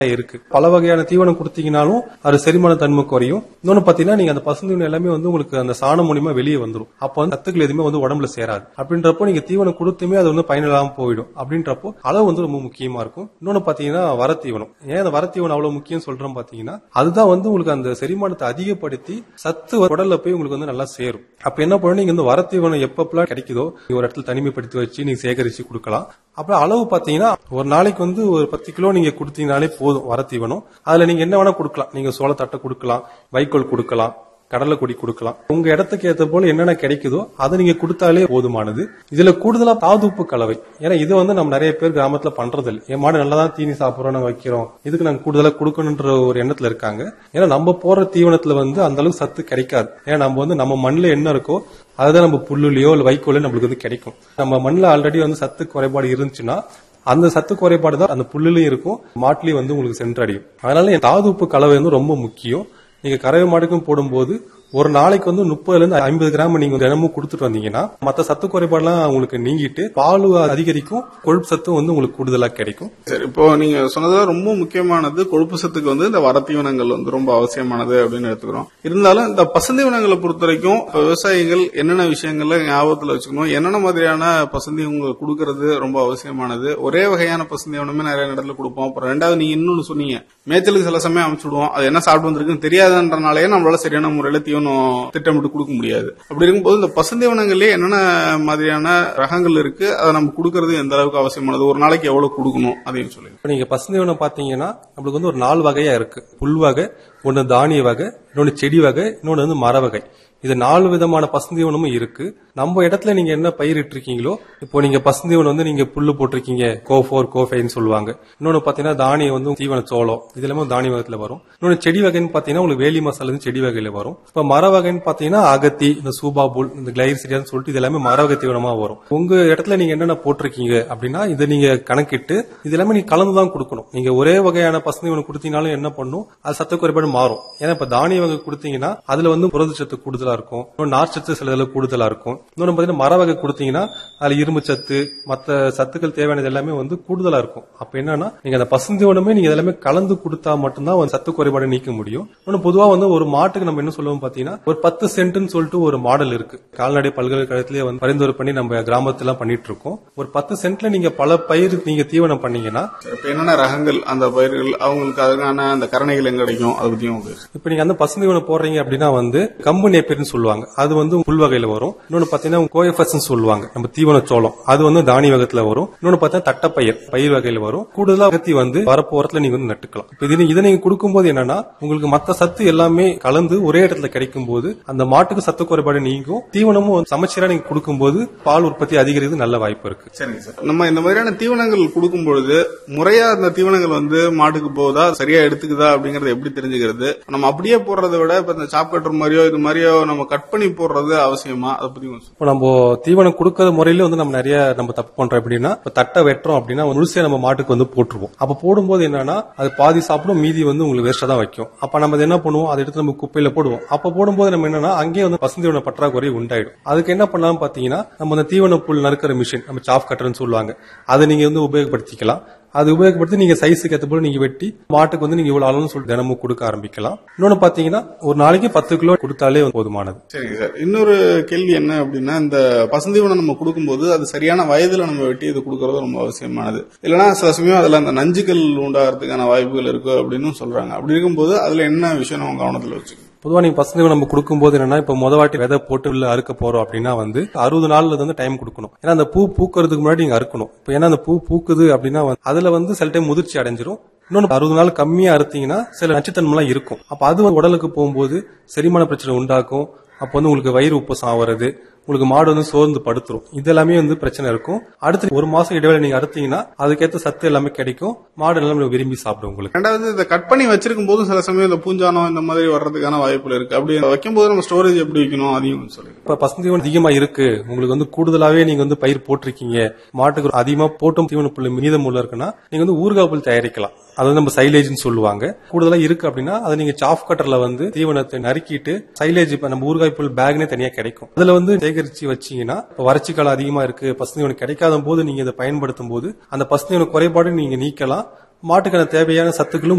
இருக்கு பல வகையான தீவனம் கொடுத்தீங்கனாலும் அது செரிமான தன்மை குறையும் இன்னொன்னு பாத்தீங்கன்னா நீங்க அந்த பசுந்தீவனம் எல்லாமே வந்து உங்களுக்கு அந்த சாணம் மூலியமா வெளியே வந்துரும் அப்ப வந்து சத்துக்கள் எதுவுமே வந்து உடம்புல சேராது அப்படின்றப்போ நீங்க தீவனம் கொடுத்துமே அது வந்து பயனில்லாம போயிடும் அப்படின்றப்போ அளவு வந்து ரொம்ப முக்கியமா இருக்கும் இன்னொன்னு பாத்தீங்கன்னா வரத்தீவனம் ஏன் அந்த வரத்தீவனம் அவ்வளவு முக்கியம் சொல்றோம் பாத்தீங்கன்னா அதுதான் வந்து உங்களுக்கு அந்த செரிமானத்தை அதிகப்படுத்தி சத்து உடல்ல போய் உங்களுக்கு வந்து நல்லா சேரும் அப்ப என்ன பண்ணணும் நீங்க வந்து வரத்தீவனம் எப்பப்பெல்லாம் கிடைக்குதோ நீங்க ஒரு இடத்துல தனிமைப்படுத்தி வச்சு நீங்க சேகரிச்சு கொடுக்கலாம் அப்புறம் அளவு பாத்தீங்கன்னா ஒரு நாளைக்கு வந்து ஒரு பத்து கிலோ நீங்க கொடுத்தீங்கனாலே போதும் வரத்தீவனம் அதுல நீங்க என்ன வேணா கொடுக்கலாம் நீங்க சோளத்தட்டை கொடுக்கலாம் வைக்கோல் கொடுக்கலாம் கடலை கொடி கொடுக்கலாம் உங்க இடத்துக்கு ஏத்த போல என்னென்ன கிடைக்குதோ அதை நீங்க கொடுத்தாலே போதுமானது இதுல கூடுதலா தாதுப்பு கலவை ஏன்னா இது வந்து நம்ம நிறைய பேர் கிராமத்துல பண்றது இல்லை என் மாடு நல்லா தான் தீனி சாப்பிடுறோம் நாங்க வைக்கிறோம் இதுக்கு நாங்க கூடுதலா கொடுக்கணுன்ற ஒரு எண்ணத்துல இருக்காங்க ஏன்னா நம்ம போற தீவனத்துல வந்து அந்த அளவுக்கு சத்து கிடைக்காது ஏன்னா நம்ம வந்து நம்ம மண்ணுல என்ன இருக்கோ அதுதான் நம்ம புல்லுலயோ இல்ல வைக்கோலோ நம்மளுக்கு வந்து கிடைக்கும் நம்ம மண்ணுல ஆல்ரெடி வந்து சத்து குறைபாடு இருந்துச்சுன்னா அந்த சத்து குறைபாடு தான் அந்த புல்லுலயும் இருக்கும் மாட்டுலயும் வந்து உங்களுக்கு சென்றடையும் அதனால என் தாது உப்பு கலவை வந்து ரொம்ப முக்கியம் நீங்க கறவை மாடுக்கும் போடும்போது ஒரு நாளைக்கு வந்து முப்பதுல இருந்து ஐம்பது கிராம் நீங்க தினமும் கொடுத்துட்டு வந்தீங்கன்னா மத்த சத்து குறைபாடுலாம் உங்களுக்கு நீங்கிட்டு பால் அதிகரிக்கும் கொழுப்பு சத்தும் வந்து உங்களுக்கு கூடுதலா கிடைக்கும் சரி இப்போ நீங்க சொன்னது ரொம்ப முக்கியமானது கொழுப்பு சத்துக்கு வந்து இந்த வரத்தீவனங்கள் வந்து ரொம்ப அவசியமானது அப்படின்னு எடுத்துக்கிறோம் இருந்தாலும் இந்த பசுந்தீவனங்களை பொறுத்த வரைக்கும் இப்ப விவசாயிகள் என்னென்ன விஷயங்கள்ல ஞாபகத்துல வச்சுக்கணும் என்னென்ன மாதிரியான பசுந்தீவனங்கள் கொடுக்கறது ரொம்ப அவசியமானது ஒரே வகையான பசுந்தீவனமே நிறைய இடத்துல கொடுப்போம் அப்புறம் ரெண்டாவது நீங்க இன்னொன்னு சொன்னீங்க மேய்ச்சலுக்கு சில சமயம் அமைச்சுடுவோம் அது என்ன சாப்பிட்டு வந்திருக்குன்னு தெரியாதுன்றனாலே நம்மளால சரியான முறையில தீவனம் திட்டமிட்டு கொடுக்க முடியாது அப்படி இருக்கும்போது இந்த பசுந்தீவனங்கள்லயே என்னென்ன மாதிரியான ரகங்கள் இருக்கு அதை நம்ம கொடுக்கறது எந்த அளவுக்கு அவசியமானது ஒரு நாளைக்கு எவ்வளவு கொடுக்கணும் அதையும் சொல்லுங்க இப்ப நீங்க பசுந்தீவனம் பாத்தீங்கன்னா நம்மளுக்கு வந்து ஒரு நாலு வகையா இருக்கு புல் வகை ஒன்னு தானிய வகை இன்னொன்னு செடி வகை இன்னொன்னு வந்து மர வகை இது நாலு விதமான பசுந்தீவனமும் இருக்கு நம்ம இடத்துல நீங்க என்ன பயிரிட்டு இருக்கீங்களோ இப்போ நீங்க பசுந்தீவனம் வந்து நீங்க புல்லு போட்டிருக்கீங்க கோ ஃபோர் கோ ஃபைவ்னு சொல்லுவாங்க இன்னொன்னு பாத்தீங்கன்னா தானியம் வந்து தீவன சோளம் இது எல்லாமே தானிய வகத்துல வரும் இன்னொன்னு செடி வகைன்னு பாத்தீங்கன்னா உங்களுக்கு வேலி மசாலா வந்து செடி வகையில வரும் இப்ப மர வகைன்னு பாத்தீங்கன்னா அகத்தி இந்த சூபா புல் இந்த கிளைசிரியான்னு சொல்லிட்டு இது எல்லாமே மர வகை தீவனமா வரும் உங்க இடத்துல நீங்க என்னென்ன போட்டிருக்கீங்க அப்படின்னா இதை நீங்க கணக்கிட்டு இது எல்லாமே நீங்க கலந்து தான் கொடுக்கணும் நீங்க ஒரே வகையான பசுந்தீவனம் கொடுத்தீங்கனாலும் என்ன பண்ணும் அது சத்த குறைபாடு மாறும் ஏன்னா இப்ப தானிய வகை கொடுத்தீங்கன்னா அதுல வந்து புரதச்சத்து கூடுதலா இருக்கும் இன்னொன்று நார்ச்சத்து சில இதுல கூடுதலா இருக்கும் இன்னொன்று பாத்தீங்கன்னா மர வகை கொடுத்தீங்கன்னா அதுல இரும்பு சத்து மத்த சத்துக்கள் தேவையானது எல்லாமே வந்து கூடுதலா இருக்கும் அப்ப என்னன்னா நீங்க அந்த பசுந்தீவனமே நீங்க எல்லாமே கலந்து கொடுத்தா மட்டும்தான் வந்து சத்து குறைபாடு நீக்க முடியும் இன்னொன்று பொதுவா வந்து ஒரு மாட்டுக்கு நம்ம என்ன சொல்லுவோம் பாத்தீங்கன்னா ஒரு பத்து சென்ட்னு சொல்லிட்டு ஒரு மாடல் இருக்கு கால்நடை பல்கலைக்கழகத்திலேயே வந்து பரிந்துரை பண்ணி நம்ம கிராமத்துல பண்ணிட்டு இருக்கோம் ஒரு பத்து சென்ட்ல நீங்க பல பயிர் நீங்க தீவனம் பண்ணீங்கன்னா இப்ப என்னென்ன ரகங்கள் அந்த பயிர்கள் அவங்களுக்கு அதுக்கான அந்த கரணைகள் எங்க கிடைக்கும் அதை பத்தியும் உங்களுக்கு இப்ப நீங்க அந்த பசுந்தீவனம் போடுறீங்க அப்படின்னா வந்து கம்பு நேப்பியர்னு சொல்லுவாங்க அது வந்து புல் வகையில வரும் இன்னொன்னு பாத்தீங்கன்னா கோயஃபஸ் சொல்லுவாங்க நம்ம தீவன சோளம் அது வந்து தானிய வகத்துல வரும் இன்னொன்னு பார்த்தா தட்டப்பயிர் பயிர் வகையில வரும் கூடுதலா அகத்தி வந்து வரப்பு ஓரத்துல நீங்க வந்து நட்டுக்கலாம் இப்ப இது இதை நீங்க கொடுக்கும்போது என்னன்னா உங்களுக்கு மத்த சத்து எல்லாமே கலந்து ஒரே இடத்துல கிடைக்கும் போது அந்த மாட்டுக்கு சத்து குறைபாடு நீங்கும் தீவனமும் வந்து சமச்சீரா நீங்க கொடுக்கும்போது பால் உற்பத்தி அதிகரிக்கிறது நல்ல வாய்ப்பு இருக்கு சரிங்க சார் நம்ம இந்த மாதிரியான தீவனங்கள் கொடுக்கும் பொழுது முறையா அந்த தீவனங்கள் வந்து மாட்டுக்கு போகுதா சரியா எடுத்துக்குதா அப்படிங்கறத எப்படி தெரிஞ்சுக்கிறது நம்ம அப்படியே போடுறதை விட இப்ப இந்த சாப் கட்டுற மாதிரியோ இது மாதிரியோ நம்ம கட் பண்ணி போடுறது அவசியமா அதை பத்தி கொஞ்சம் சொல்லுங்க. இப்போ நம்ம தீவனம் கொடுக்கற முறையில வந்து நம்ம நிறைய நம்ம தப்பு பண்றோம் எப்படின்னா இப்ப தட்டை வெட்டுறோம் அப்படின்னா முழுசே நம்ம மாட்டுக்கு வந்து போட்டுருவோம் அப்ப போடும்போது என்னன்னா அது பாதி சாப்பிடும் மீதி வந்து உங்களுக்கு வேஸ்டா தான் வைக்கும் அப்ப நம்ம அதை என்ன பண்ணுவோம் அதை எடுத்து நம்ம குப்பையில போடுவோம் அப்ப போடும்போது நம்ம என்னன்னா அங்கேயே வந்து பசுந்தீவன பற்றாக்குறை உண்டாயிடும் அதுக்கு என்ன பண்ணலாம் பாத்தீங்கன்னா நம்ம அந்த தீவன புல் நறுக்கிற மிஷின் நம்ம சாஃப் கட்டர்னு சொல்லுவாங்க அதை நீங்க வந்து உபயோகப்படுத்திக்கலாம் அது உபயோகப்படுத்தி நீங்க சைஸுக்கு ஏற்ற போல நீங்க வெட்டி மாட்டுக்கு வந்து நீங்க இவ்வளவு அளவுன்னு சொல்லி தினமும் கொடுக்க ஆரம்பிக்கலாம் இன்னொன்னு பாத்தீங்கன்னா ஒரு நாளைக்கு பத்து கிலோ கொடுத்தாலே போதுமானது சரிங்க சார் இன்னொரு கேள்வி என்ன அப்படின்னா இந்த பசுந்தீவனம் நம்ம கொடுக்கும்போது அது சரியான வயதுல நம்ம வெட்டி இது கொடுக்கறது ரொம்ப அவசியமானது இல்லைன்னா சில சமயம் அதுல அந்த நஞ்சுகள் உண்டாகிறதுக்கான வாய்ப்புகள் இருக்கு அப்படின்னு சொல்றாங்க அப்படி இருக்கும்போது அதுல என்ன விஷயம் நம்ம கவனத்துல வச்சுக்கணும் பொதுவா நீங்க பசங்க நம்ம கொடுக்கும்போது என்னன்னா இப்ப முத வாட்டி விதை போட்டு உள்ள அறுக்க போறோம் அப்படின்னா வந்து அறுபது நாள்ல வந்து டைம் கொடுக்கணும் ஏன்னா அந்த பூ பூக்கறதுக்கு முன்னாடி நீங்க அறுக்கணும் இப்ப ஏன்னா அந்த பூ பூக்குது அப்படின்னா வந்து அதுல வந்து சில டைம் முதிர்ச்சி அடைஞ்சிரும் இன்னொன்று அறுபது நாள் கம்மியா அறுத்தீங்கன்னா சில நச்சுத்தன்மைலாம் இருக்கும் அப்ப அது வந்து உடலுக்கு போகும்போது செரிமான பிரச்சனை உண்டாக்கும் அப்போ வந்து உங்களுக்கு வயிறு உப்பசம் ஆவறது உங்களுக்கு மாடு வந்து சோர்ந்து படுத்துரும் இது எல்லாமே வந்து பிரச்சனை இருக்கும் அடுத்து ஒரு மாசம் இடைவேளை நீங்க அறுத்தீங்கன்னா அதுக்கேற்ற சத்து எல்லாமே கிடைக்கும் மாடு எல்லாமே விரும்பி சாப்பிடும் உங்களுக்கு ரெண்டாவது இதை கட் பண்ணி வச்சிருக்கும் போதும் சில சமயம் இந்த பூஞ்சானம் இந்த மாதிரி வர்றதுக்கான வாய்ப்புகள் இருக்கு அப்படி வைக்கும் போது நம்ம ஸ்டோரேஜ் எப்படி வைக்கணும் அதையும் கொஞ்சம் சொல்லுங்க இப்ப பசுந்தீவனம் அதிகமா இருக்கு உங்களுக்கு வந்து கூடுதலாவே நீங்க வந்து பயிர் போட்டிருக்கீங்க மாட்டுக்கு அதிகமா போட்டும் தீவன புல் மீதம் உள்ள இருக்குன்னா நீங்க வந்து ஊறுகாய் புல் தயாரிக்கலாம் அது வந்து நம்ம சைலேஜ்னு சொல்லுவாங்க கூடுதலா இருக்கு அப்படின்னா அதை நீங்க சாஃப் கட்டர்ல வந்து தீவனத்தை நறுக்கிட்டு சைலேஜ் இப்ப நம்ம ஊறுகாய் புல் பேக்னே தனியா கிடைக்கும் அதுல வந்து சேகரிச்சு வச்சீங்கன்னா இப்ப வறட்சி காலம் அதிகமா இருக்கு பசுந்தீவனம் கிடைக்காத போது நீங்க இதை பயன்படுத்தும் போது அந்த பசுந்தீவன குறைபாடு நீங்க நீக்கலாம் மாட்டுக்கான தேவையான சத்துக்களும்